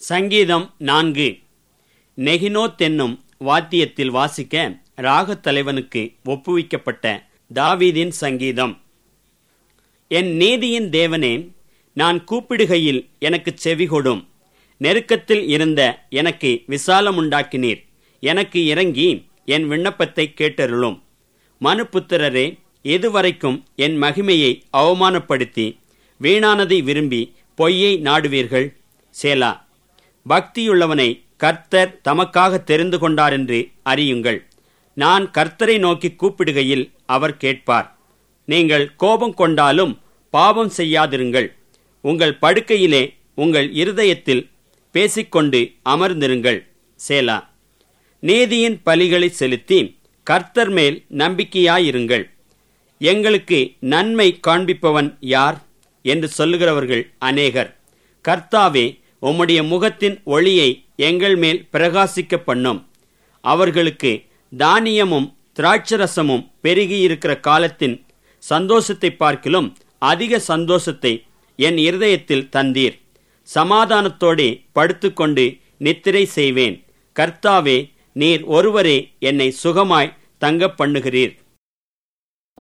சங்கீதம் நான்கு நெகினோத் என்னும் வாத்தியத்தில் வாசிக்க ராகத் தலைவனுக்கு ஒப்புவிக்கப்பட்ட தாவீதின் சங்கீதம் என் நீதியின் தேவனே நான் கூப்பிடுகையில் எனக்குச் செவிகொடும் நெருக்கத்தில் இருந்த எனக்கு விசாலம் உண்டாக்கினீர் எனக்கு இறங்கி என் விண்ணப்பத்தை கேட்டருளும் மனுபுத்திரரே எதுவரைக்கும் என் மகிமையை அவமானப்படுத்தி வீணானதை விரும்பி பொய்யை நாடுவீர்கள் சேலா பக்தியுள்ளவனை கர்த்தர் தமக்காக தெரிந்து கொண்டார் என்று அறியுங்கள் நான் கர்த்தரை நோக்கி கூப்பிடுகையில் அவர் கேட்பார் நீங்கள் கோபம் கொண்டாலும் பாவம் செய்யாதிருங்கள் உங்கள் படுக்கையிலே உங்கள் இருதயத்தில் பேசிக்கொண்டு அமர்ந்திருங்கள் சேலா நீதியின் பலிகளை செலுத்தி கர்த்தர் மேல் நம்பிக்கையாயிருங்கள் எங்களுக்கு நன்மை காண்பிப்பவன் யார் என்று சொல்லுகிறவர்கள் அநேகர் கர்த்தாவே உம்முடைய முகத்தின் ஒளியை எங்கள் மேல் பிரகாசிக்க பண்ணும் அவர்களுக்கு தானியமும் திராட்சரசமும் பெருகியிருக்கிற காலத்தின் சந்தோஷத்தை பார்க்கிலும் அதிக சந்தோஷத்தை என் இருதயத்தில் தந்தீர் சமாதானத்தோடே படுத்துக்கொண்டு நித்திரை செய்வேன் கர்த்தாவே நீர் ஒருவரே என்னை சுகமாய் தங்க பண்ணுகிறீர்